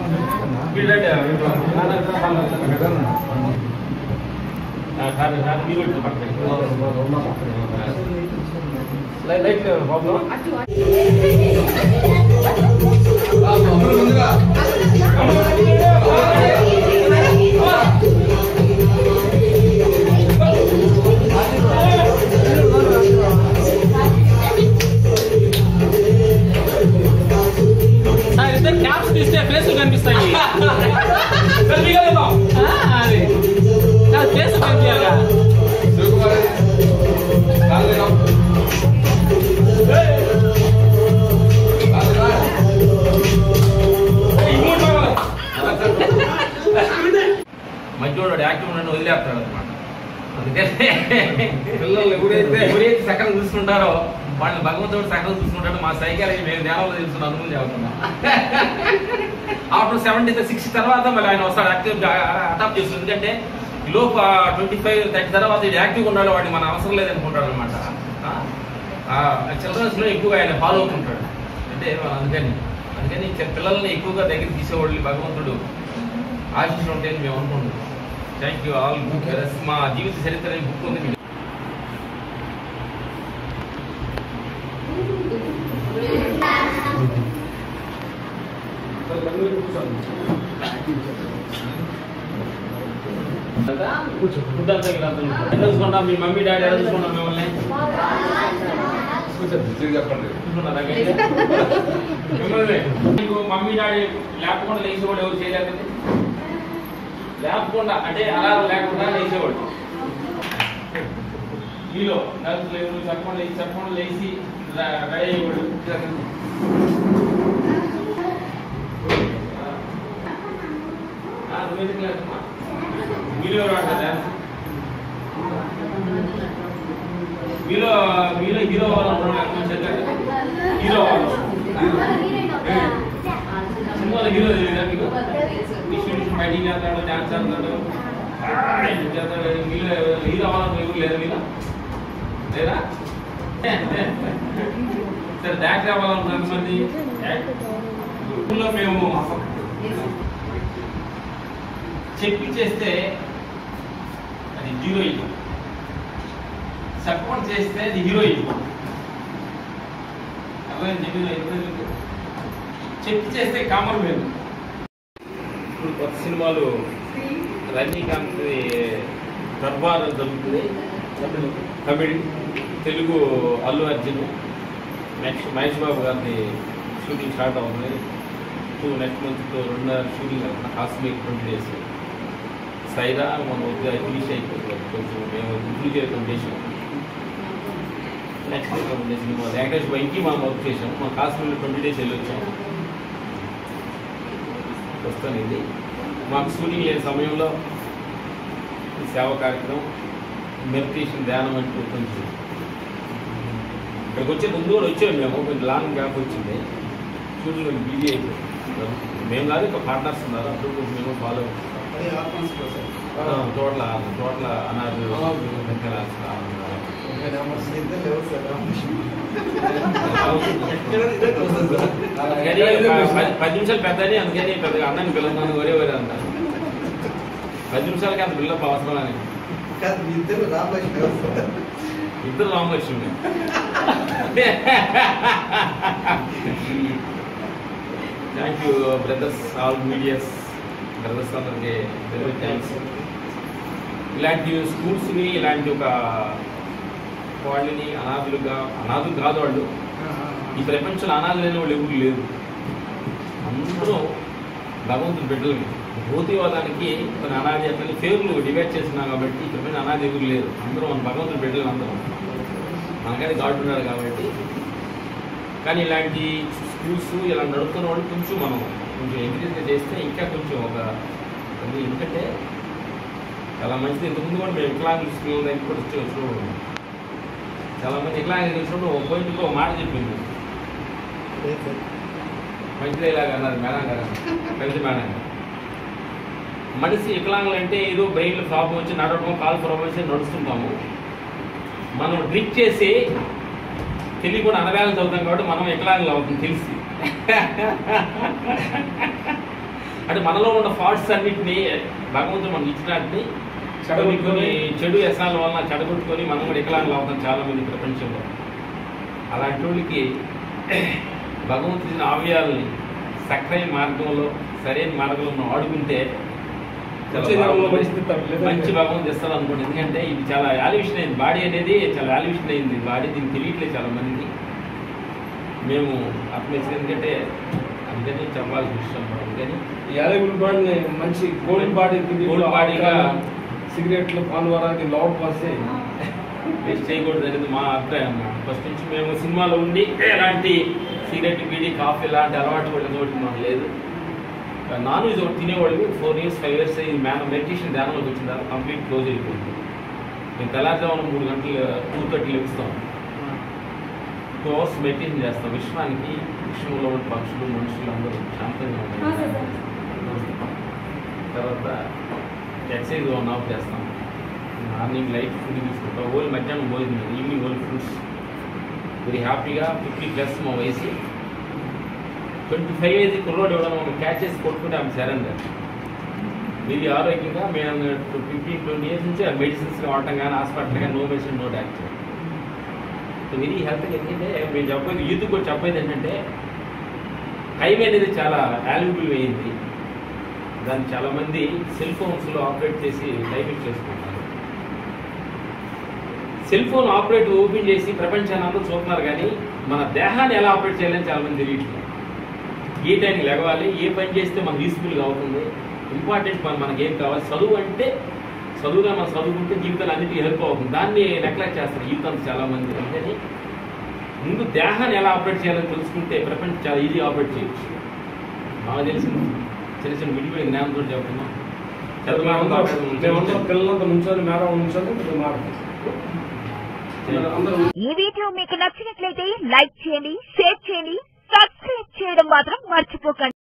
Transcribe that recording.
Light problem ఇద్దరు caps తీస్తే face కనిపిస్తాయి ఆ, అది ఫేస్ కనిపించాలిగా మధ్యవాడు యాక్టివ్ నన్ను వదిలేస్తాడు అనమాట అందుకని పిల్లలు ఎవరైతే ఎవరైతే సకలం చూసుకుంటారో వాళ్ళని భగవంతుడు సకలం చూసుకుంటాడు మా సైకాలజీ మేము ధ్యానంలో తెలుసుకున్న అనుభవం చెబుతున్నాం ఆఫ్టర్ సెవెంటీ సిక్స్ తర్వాత మళ్ళీ ఆయన వస్తాడు యాక్టివ్ అడాప్ట్ చేస్తుంది ఎందుకంటే ఈ లోపు ట్వంటీ ఫైవ్ థర్టీ తర్వాత ఇది యాక్టివ్ ఉన్నాడు వాడిని మన అవసరం లేదనుకుంటాడు అనమాట చిల్డ్రన్స్ లో ఎక్కువగా ఆయన ఫాలో అవుతుంటాడు అంటే మన అందుకని అందుకని చి- పిల్లల్ని ఎక్కువగా దగ్గర తీసేవాళ్ళు భగవంతుడు ఆశించి ఉంటాయని మేము అనుకుంటున్నాం థ్యాంక్ యూ ఆల్ మా జీవిత చరిత్ర ఈ బుక్ ఉంది మీకు. ఫుడ్ అంతా ఇక్కడ అంతా ఉంటుంది. ఎట్లా చూసుకుంటాం మీ మమ్మీ డాడీ ఎలా చూసుకుంటాం మిమ్మల్ని చూసుకుంటారా గట్టిగా? మిమ్మల్ని మీకు మమ్మీ డాడీ లేకుండా లేచేవాడు ఎవరు చేయలేదండి లేకుండా అంటే అలారం లేకుండా లేచేవాడు మీలో నలుగురు లేవు చెప్పకుండా లేచి చెప్పకుండా లేచి ర- రెడీ అయ్యేవాడు ఆ, నువ్వెందుకు లేదమ్మా? మీరు ఎవరు ఆడతారు డాన్స్ మీలో మీలో హీరో వాళ్ళు హీరో వాళ్ళు సినిమాలో హీరో తెలియదా మీకు విష్ణు విష్ణు ఫైటింగ్ చేస్తాడు డాన్స్ చేస్తాడు ఆ, ఇది చేస్తాడు మీలో హీరో అవ్వాలని ఎవరు లేదా మీలో లేదా సరే డాక్టర్ అవ్వాలనుకున్న ఎంతమంది స్కూల్లో మేము చెప్పి చేస్తే అది హీరోయిన్ సపోర్ట్ చేస్తే అది హీరోయిన్ అర్థమైంది చెప్పిన ఎందుకు చెప్పి చేస్తే కామన్ వేరు ఇప్పుడు కొత్త సినిమాలు రజనీకాంత్ దర్బార్ జరుగుతుంది తమిళ్ తెలుగు అల్లు అర్జున్ నెక్స్ట్ మహేష్ బాబు గారిది షూటింగ్ స్టార్ట్ అవుతుంది టూ నెక్స్ట్ మంత్ రెండున్నర షూటింగ్ అవుతుంది కాశ్మీర్ ట్వంటీ డేస్ సైరా మనం వద్దు ఫినిష్ అయిపోతుంది కొంచెం మేము ఇంప్రూవ్ చేయడం చేసాం నెక్స్ట్ సినిమా వెంకటేష్ బైక్కి మనం వర్క్ చేసాం మా కాశ్మీర్లో ట్వంటీ డేస్ వెళ్ళి వచ్చాం ప్రస్తుతం ఇది మాకు షూటింగ్ లేని సమయంలో ఈ సేవ కార్యక్రమం మెడిటేషన్ ధ్యానం అంటూ కొంచెం ఇక్కడికి వచ్చే ముందు కూడా వచ్చాము మేము కొంచెం లాంగ్ గ్యాప్ వచ్చింది షూటింగ్ కొంచెం బిజీ అయిపోయింది మేము కాదు ఇంకా పార్ట్నర్స్ ఉన్నారు అప్పుడు కొంచెం మేము ఫాలో తోటల తోటల అనాథ వెంకల అందుకని ఒక పది- పది నిమిషాలు పెద్దని అందుకని పెద్దగా అన్నాన్ని పిల్లలు ఒరే ఒరే అంటారు పది నిమిషాలకి అంత బిల్డప్ అవసరం అని ఇద్దరు Ramalakshmi thank you brothers all medias brothers అందరికి వెరీ థ్యాంక్స్ ఇలాంటి స్కూల్స్ని ఇలాంటి ఒక వాళ్ళని అనాథులుగా అనాథులు కాదు వాళ్ళు ఈ ప్రపంచంలో అనాథ లేని వాళ్ళు ఎవరు లేరు అందరూ భగవంతుడి బిడ్డలు భౌతికవాదానికి కొన్ని అనాథ అతని పేర్లు డివైడ్ చేస్తున్నాం కాబట్టి ఈ ప్రపంచం అనాథ ఎవరు లేరు అందరూ మన భగవంతుడి బిడ్డలు అందరం మనకని గాడ్ ఉన్నాడు కాబట్టి కానీ ఇలాంటి స్కూల్స్ ఇలా నడుపుతున్న వాళ్ళు కొంచెం మనం కొంచెం ఎంకరేజ్గా చేస్తే ఇంకా కొంచెం ఒక అది ఎందుకంటే చాలా మంచిది ఇంతకుముందు కూడా మేము వికలాంగుల స్కూల్ దగ్గర కూడా వచ్చి వచ్చినప్పుడు చాలా మంది వికలాంగులు తెలిసినప్పుడు ఒక పాయింట్కి ఒక మాట చెప్పింది మంచిదే ఇలాగ అన్నారు మేడం గారు కవిత మేడం గారు. మనిషి వికలాంగులు అంటే ఏదో బ్రెయిన్లో ప్రాబ్లం వచ్చి నడవడం కాలు ప్రాబ్లం వచ్చి నడుస్తుంటాము మనం డ్రిక్ చేసి తెలియకుండా అనవేళ చదువుతాం కాబట్టి మనం వికలాంగులు అవుతుంది తెలిసి అంటే మనలో ఉన్న ఫాల్ట్స్ అన్నిటినీ భగవంతుడు మనకి ఇచ్చినట్టు కొన్ని కొన్ని చెడు వ్యసనాల వలన చెడగొట్టుకొని మనం కూడా వికలాంగులు అవుతాం చాలా మంది ప్రపంచంలో అలాంటి వాళ్ళకి భగవంతుని ఆవయాలని సక్రైన మార్గంలో సరైన మార్గంలో మనం ఆడుకుంటే చాలా వచ్చే జన్మలో బాగుంటుంది. మంచి తింటాం, లేదంటే- మంచి భగవంతు ఇస్తారు అనుకోండి ఎందుకంటే ఇది చాలా యాలివిషన్ అయింది బాడీ అనేది చాలా యాలివిషన్ అయింది బాడీ దీనికి తెలియట్లేదు చాలా మందికి మేము అర్థం ఎందుకంటే అందుకని చెప్పాల్సిన విషయం అందుకని యాదగిరి బాడీ మంచి గోల్డ్ బాడీ గోల్డ్ బాడీగా సిగరెట్లు పాన్ వరాది లోడ్ వస్తే వేస్ట్ చేయకూడదు అనేది మా అభిప్రాయం అన్నమాట ఫస్ట్ నుంచి మేము సినిమాలో ఉండి ఎలాంటి సిగరెట్ బీడీ కాఫీ లాంటి అలవాటు కూడా చోటు మాకు లేదు నాన్ వెజ్ ఒకటి తినేవాళ్ళు ఫోర్ ఇయర్స్ ఫైవ్ ఇయర్స్ ఈ మ్యాన్ మెడిటేషన్ ధ్యానంలోకి వచ్చిన తర్వాత కంప్లీట్ క్లోజ్ అయిపోయింది మేము తెల్లారుజామున మూడు గంటలు టూ థర్టీ లెగుస్తాం టూ అవర్స్ మెడిటేషన్ చేస్తాం విశ్వానికి విశ్వంలో ఉన్న పక్షులు మనుషులు అందరూ శాంతంగా ఉంటారు తర్వాత ఎక్సర్సైజ్ వన్ అవర్ చేస్తాం మార్నింగ్ లైట్ ఫుడ్ తీసుకుంటాం ఓన్లీ మధ్యాహ్నం భోజనం ఈవినింగ్ ఓన్లీ ఫ్రూట్స్ వెరీ హ్యాపీగా ఫిఫ్టీ ప్లస్ మా వయసు ట్వంటీ ఫైవ్ ఏజ్ కుర్రోడు ఇవ్వడం మనం క్యాచ్ చేసి కొట్టుకుంటే ఆమె సరెండర్ ఇది ఆరోగ్యంగా మేము ఫిఫ్టీన్ ట్వంటీ ఇయర్స్ నుంచి మెడిసిన్స్ వాడటం కానీ హాస్పిటల్ కానీ no medicine no doctor so very health ఎందుకంటే మేము చెప్పేది యూత్ కూడా చెప్పేది ఏంటంటే టైం అనేది చాలా వాల్యుబుల్ అయింది దాన్ని చాలా మంది సెల్ ఫోన్స్లో ఆపరేట్ చేసి టైప్ చేసుకుంటున్నారు సెల్ ఫోన్ ఆపరేట్ ఓపెన్ చేసి ప్రపంచాన్ని అంతా చూస్తున్నారు కానీ మన దేహాన్ని ఎలా ఆపరేట్ చేయాలని చాలా మంది తెలియట్లేదు ఏ టైంకి లెగవాలి ఏ పని చేస్తే మనకు యూస్ఫుల్గా అవుతుంది ఇంపార్టెంట్ పని మనకి ఏం కావాలి చదువు అంటే చదువుగా మనం చదువుకుంటే జీవితాలు అన్నిటికీ హెల్ప్ అవుతుంది దాన్ని నెగ్లెక్ట్ చేస్తారు యూత్ అంతా చాలా మంది అందుకని ముందు దేహాన్ని ఎలా ఆపరేట్ చేయాలని తెలుసుకుంటే ప్రపంచం చాలా ఈజీ ఆపరేట్ చేయొచ్చు మాకు తెలిసిన చిన్న చిన్న విడిపోయిన జ్ఞానంతో చెప్తున్నాం మేమందరం పిల్లలంతా నుంచొని మేడం నుంచొని ఇప్పుడు మాట అందరూ ఈ వీడియో మీకు నచ్చినట్లయితే లైక్ చేయండి షేర్ చేయండి సబ్స్క్రైబ్ చేయడం మాత్రం మర్చిపోకండి